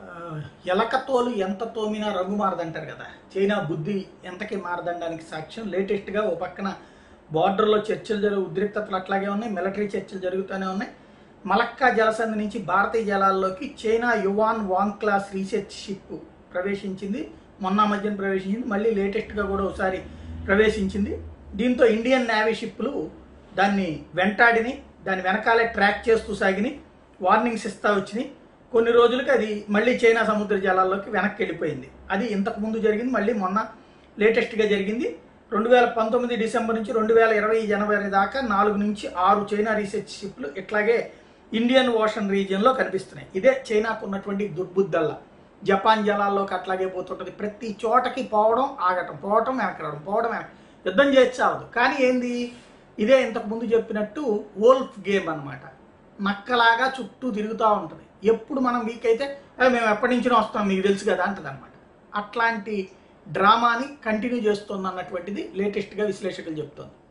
ఎలక తోలు ఎంత తోమినా రంగు మారదంటారు కదా చైనా బుద్ధి ఎంతకి మారదనడానికి సాక్ష్యం లేటెస్ట్గా ఓ పక్కన బార్డర్లో చర్చలు జరుగు ఉద్రిక్తతలు అట్లాగే ఉన్నాయి మిలిటరీ చర్చలు జరుగుతూనే ఉన్నాయి మలక్కా జలసంధి నుంచి భారతీయ జలాల్లోకి China Yuan Wang class research ship ప్రవేశించింది మొన్న మధ్యన ప్రవేశించింది మళ్ళీ లేటెస్ట్గా కూడా ఒకసారి ప్రవేశించింది దీంతో ఇండియన్ నేవీ షిప్లు దాన్ని వెంటాడిని దాని వెనకాలే ట్రాక్ చేస్తూ సాగిని వార్నింగ్స్ ఇస్తా వచ్చినాయి కొన్ని రోజులకి అది మళ్ళీ చైనా సముద్ర జలాల్లోకి వెనక్కి వెళ్ళిపోయింది అది ఇంతకు ముందు జరిగింది మళ్ళీ మొన్న లేటెస్ట్గా జరిగింది రెండు వేల పంతొమ్మిది డిసెంబర్ నుంచి రెండు వేల ఇరవై జనవరి దాకా నాలుగు నుంచి ఆరు చైనా రీసెర్చ్ షిప్లు ఇట్లాగే ఇండియన్ ఓషన్ రీజియన్లో కనిపిస్తున్నాయి ఇదే చైనాకు ఉన్నటువంటి దుర్బుద్ధల్లా జపాన్ జలాల్లోకి అట్లాగే పోతుంటుంది ప్రతి చోటకి పోవడం ఆగటం పోవటం వెనక్కి రావడం పోవడం వెనక్కి యుద్ధం చేసి చావదు కానీ ఏంది ఇదే ఇంతకు ముందు చెప్పినట్టు వోల్ఫ్ గేమ్ అన్నమాట నక్కలాగా చుట్టూ తిరుగుతూ ఉంటుంది ఎప్పుడు మనం వీక్ అయితే "ఏ, మేము ఎప్పటి నుంచినో వస్తాం మీకు తెలుసు కదా అంటది అనమాట అట్లాంటి డ్రామాని కంటిన్యూ చేస్తుంది అన్నటువంటిది లేటెస్ట్గా విశ్లేషకులు చెప్తోంది